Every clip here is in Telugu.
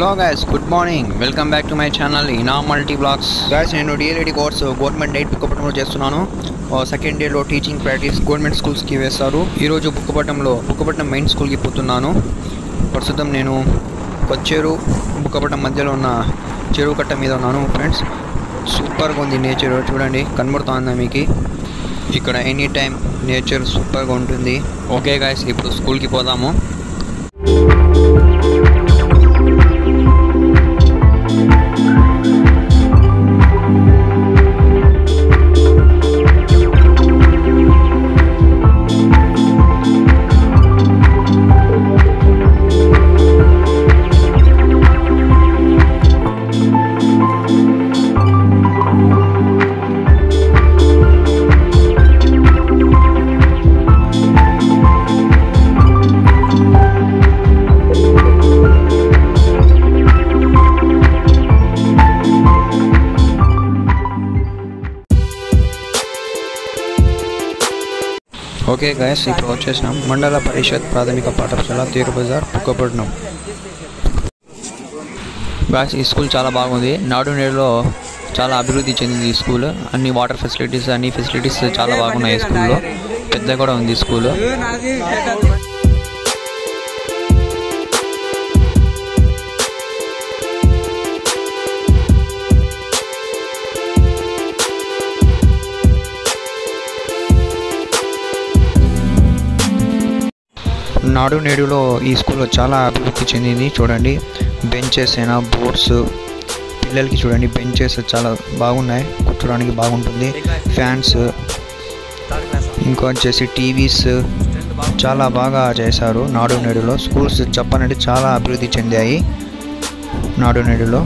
Hello guys good morning welcome back to my channel ఇనా మల్టీ బ్లాగ్స్ గైస్ నేను డిఎల్ఈడి కోర్స్ గవర్నమెంట్ డైట్ బుక్కపట్నంలో చేస్తున్నాను సెకండ్ ఇయర్లో టీచింగ్ ప్రాక్టీస్ గవర్నమెంట్ స్కూల్స్కి వేస్తారు ఈరోజు బుక్కపట్నంలో బుక్కపట్నం మెయిన్ స్కూల్కి పోతున్నాను ప్రస్తుతం నేను కొచ్చేరు బుక్కపట్నం మధ్యలో ఉన్న చెరువు కట్ట మీద ఉన్నాను ఫ్రెండ్స్ సూపర్గా ఉంది నేచర్ చూడండి కనబడుతోందా మీకు ఇక్కడ ఎనీ టైం నేచర్ సూపర్గా ఉంటుంది ఓకే గాయస్ ఇప్పుడు స్కూల్కి పోదాము ఓకే గైస్ ఇప్పుడు వచ్చేసినాం మండల పరిషత్ ప్రాథమిక పాఠశాల తీరు బజార్ పుక్కపట్నం గాయస్ ఈ స్కూల్ చాలా బాగుంది నాడు నేడులో చాలా అభివృద్ధి చెందింది ఈ స్కూల్ అన్ని వాటర్ ఫెసిలిటీస్ అన్ని ఫెసిలిటీస్ చాలా బాగున్నాయి ఈ స్కూల్లో పెద్ద కూడా ఉంది ఈ స్కూల్ నాడు నేడులో ఈ స్కూల్లో చాలా అభివృద్ధి చెందింది చూడండి బెంచెస్ అయినా బోర్డ్స్ పిల్లలకి చూడండి బెంచెస్ చాలా బాగున్నాయి కూర్చోడానికి బాగుంటుంది ఫ్యాన్స్ ఇంకా వచ్చేసి టీవీస్ చాలా బాగా చేశారు నాడు నేడులో స్కూల్స్ చెప్పనంటే చాలా అభివృద్ధి చెందాయి నాడు నేడులో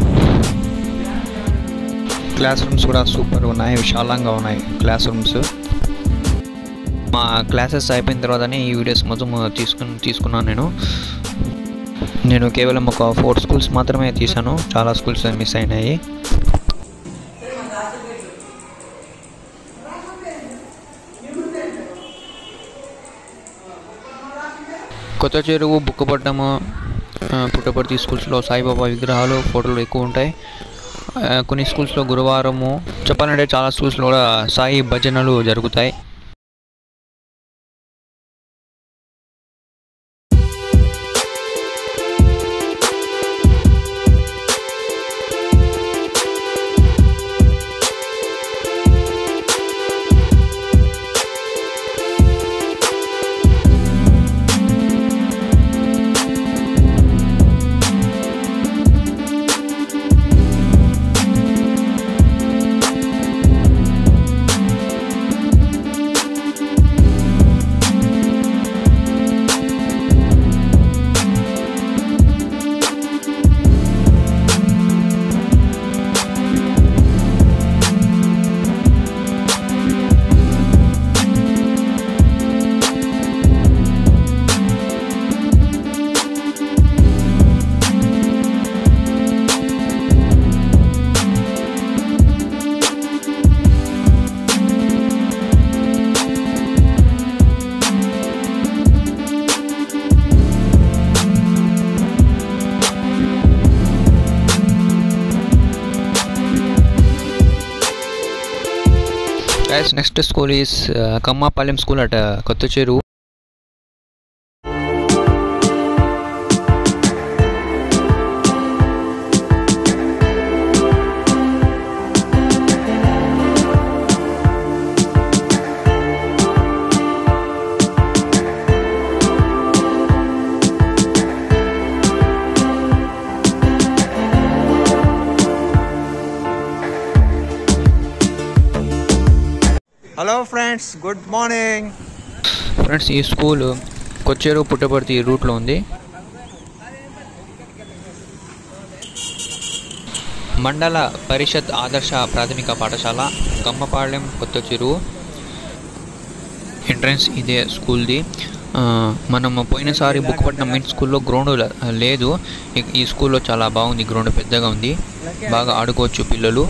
క్లాస్ రూమ్స్ కూడా సూపర్ ఉన్నాయి విశాలంగా ఉన్నాయి క్లాస్ రూమ్స్ మా క్లాసెస్ అయిపోయిన తర్వాతనే ఈ వీడియోస్ మొత్తం తీసుకుని తీసుకున్నాను నేను నేను కేవలం ఒక ఫోర్ స్కూల్స్ మాత్రమే తీసాను చాలా స్కూల్స్ మిస్ అయినాయి కొత్త చెరువు బుక్కపట్నము ఆ, పుట్టపర్తి స్కూల్స్లో సాయిబాబా విగ్రహాలు ఫోటోలు ఎక్కువ ఉంటాయి ఆ, కొన్ని స్కూల్స్లో గురువారము చెప్పాలంటే చాలా స్కూల్స్లో కూడా సాయి భజనలు జరుగుతాయి guys next school is Kammapalem school at కొత్త చెరువు hello friends good morning friends ఈ స్కూల్ కొచ్చేరు పుట్టపర్తి రూట్లో ఉంది మండల పరిషత్ ఆదర్శ ప్రాథమిక పాఠశాల కమ్మపాళెం కొత్త చెరువు ఎంట్రన్స్ ఇదే స్కూల్ది ఆ, మనం పోయినసారి బుక్కపట్నం మెయిన్ స్కూల్లో గ్రౌండ్ ల- లేదు ఈ- ఈ స్కూల్లో చాలా బాగుంది గ్రౌండ్ పెద్దగా ఉంది బాగా ఆడుకోవచ్చు పిల్లలు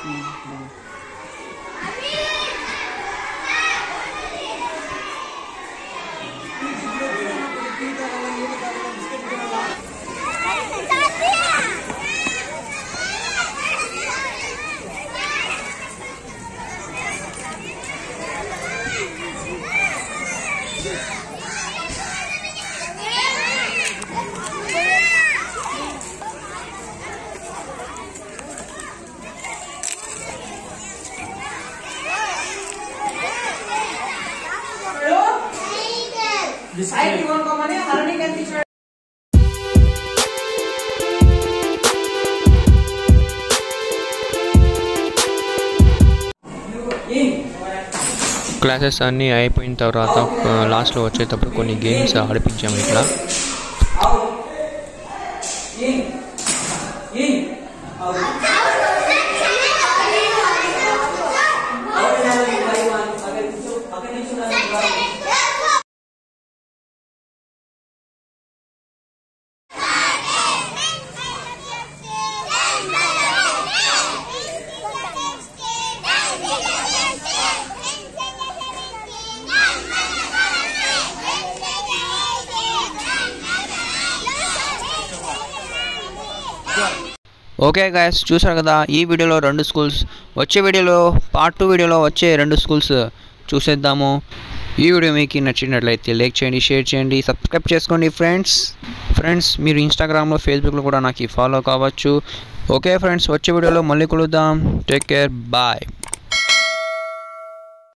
I want company, Harani can teach her. Classes అన్నీ అయిపోయిన తర్వాత లాస్ట్లో వచ్చేటప్పుడు కొన్ని గేమ్స్ ఆడిపించాము ఇట్లా ఓకే గాయస్ చూసారు కదా ఈ వీడియోలో రెండు స్కూల్స్ వచ్చే వీడియోలో పార్ట్ టూ వీడియోలో వచ్చే రెండు స్కూల్స్ చూసేద్దాము ఈ వీడియో మీకు నచ్చినట్లయితే లైక్ చేయండి షేర్ చేయండి సబ్స్క్రైబ్ చేసుకోండి ఫ్రెండ్స్ ఫ్రెండ్స్ మీరు ఇన్స్టాగ్రామ్లో ఫేస్బుక్లో కూడా నాకు ఫాలో కావచ్చు ఓకే ఫ్రెండ్స్ వచ్చే వీడియోలో మళ్ళీ కలుద్దాం టేక్ కేర్ బాయ్